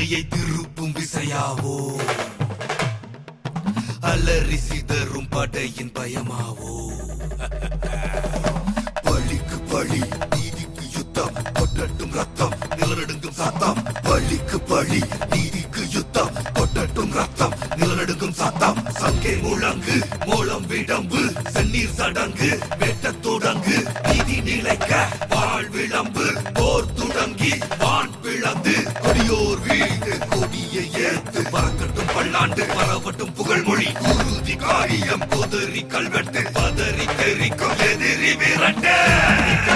திசையை திருப்பும் விசையாவோ அலறி சிதறும் படையின் பயமாவோ பழிக்கு பழி நீதிக்கு யுத்தம் கொட்டட்டும் ரத்தம் நிலநடுங்கும் சத்தம் பழிக்கு பழி நீதிக்கு யுத்தம் கொட்டட்டும் ரத்தம் நிலநடுங்கும் சத்தம் சங்கை முழங்கு மூலம் விடம்பு செந்நீர் சடங்கு வெட்டத் தொடங்கு நீதி நிலைக்க வாழ் விளம்பு போர் தொடங்கி வான் பிளந்து கொடியோர் வீழ்ந்து கொடியை ஏத்து பறக்கட்டும் பல்லாண்டு பரவட்டும் புகழ்மொழி உறுதி காரியம் குதிரி கல்வெட்டு பதறி தெரிக்கும் எதிரி விரட்டு